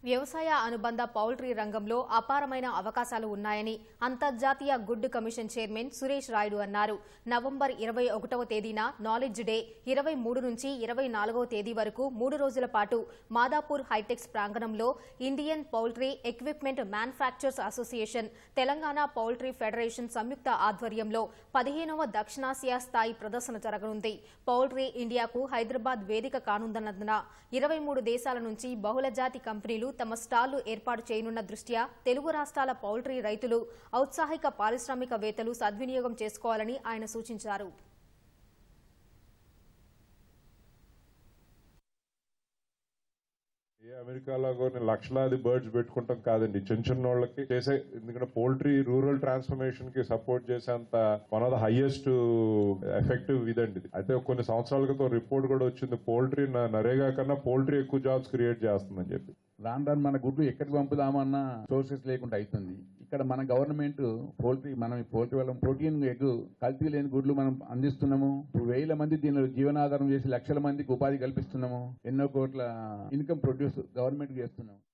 వ్యవసాయ అనుబంధ పౌల్ట్రీ రంగంలో అపారమైన అవకాశాలు ఉన్నాయని అంతర్జాతీయ గుడ్ కమిషన్ చైర్మన్ సురేష్ రాయుడు అన్నారు నవంబర్ ఇరవై ఒకటవ తేదీన నాలెడ్జ్ డే ఇరవై మూడు నుంచి ఇరవై నాలుగవ తేదీ వరకు మూడు రోజుల పాటు మాదాపూర్ హైటెక్స్ ప్రాంగణంలో Indian poultry equipment manufacturers association Telangana poultry federation సంయుక్త ఆధ్వర్యంలో పదిహేనవ దక్షిణాసియా స్థాయి ప్రదర్శన జరగనుంది పౌల్ట్రీ ఇండియాకు హైదరాబాద్ వేదిక కానుందన్నందున ఇరవై మూడు దేశాల నుంచి బహుళజాతి కంపెనీలు తమ స్టాళ్లు ఏర్పాటు చేయనున్న దృష్ట్యా తెలుగు రాష్ట్రాల పౌల్ట్రీ రైతులు ఔత్సాహిక పారిశ్రామికవేత్తలు సద్వినియోగం చేసుకోవాలని ఆయన సూచించారు ఏ అమెరికాలో కొన్ని లక్షలాది బర్డ్స్ పెట్టుకుంటాం కాదండి చిన్న చిన్న వాళ్ళకి చేసే ఎందుకంటే పోల్ట్రీ రూరల్ ట్రాన్స్ఫర్మేషన్ కి సపోర్ట్ చేసేంత one of the highest effective ఇదండి ఇది. అయితే కొన్ని సంవత్సరాల క్రితం రిపోర్ట్ కూడా వచ్చింది పోల్ట్రీ నరేగా కన్నా పోల్ట్రీ ఎక్కువ జాబ్స్ క్రియేట్ చేస్తుందని చెప్పి రాను రాను మన గుడ్లు ఎక్కడికి పంపుదామన్నా సోర్సెస్ లేకుండా అవుతుంది ఇక్కడ మన గవర్నమెంట్ పోల్ట్రీ మనం ఈ పోల్ట్రీ వల్ల ప్రోటీన్ ఎగ్ కల్తీ లేని గుడ్లు మనం అందిస్తున్నాము ఇప్పుడు వేల మంది దీనిలో జీవనాధారం చేసి లక్షల మందికి ఉపాధి కల్పిస్తున్నాము ఎన్నో కోట్ల ఇన్కమ్ ప్రొడ్యూస్ గవర్నమెంట్ చేస్తున్నాము